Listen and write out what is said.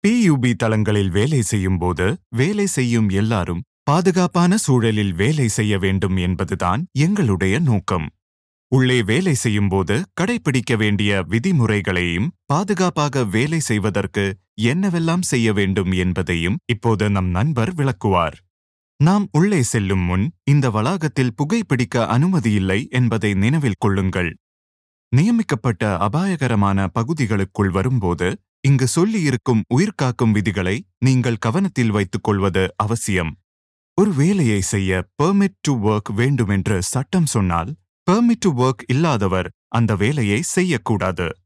பியூபி தளங்களில் வேலை செய்யும் போது வேலை செய்யும் எல்லாரும் பாதுகாப்பான சூழலில் வேலை செய்ய வேண்டும் என்பதுதான் எங்களுடைய நோக்கம் உள்ளே வேலை செய்யும்போது கடைபிடிக்க வேண்டிய விதிமுறைகளையும் பாதுகாப்பாக வேலை செய்வதற்கு என்னவெல்லாம் செய்ய வேண்டும் என்பதையும் இப்போது நம் நண்பர் விளக்குவார் நாம் உள்ளே செல்லும் முன் இந்த வளாகத்தில் புகைப்பிடிக்க அனுமதியில்லை என்பதை நினைவில் கொள்ளுங்கள் நியமிக்கப்பட்ட அபாயகரமான பகுதிகளுக்குள் வரும்போது இங்கு சொல்லியிருக்கும் உயிர்காக்கும் விதிகளை நீங்கள் கவனத்தில் வைத்துக் கொள்வது அவசியம் ஒரு வேலையை செய்ய பெர்மிட் டு ஒர்க் வேண்டுமென்று சட்டம் சொன்னால் பெர்மிட் டு ஒர்க் இல்லாதவர் அந்த வேலையை செய்யக்கூடாது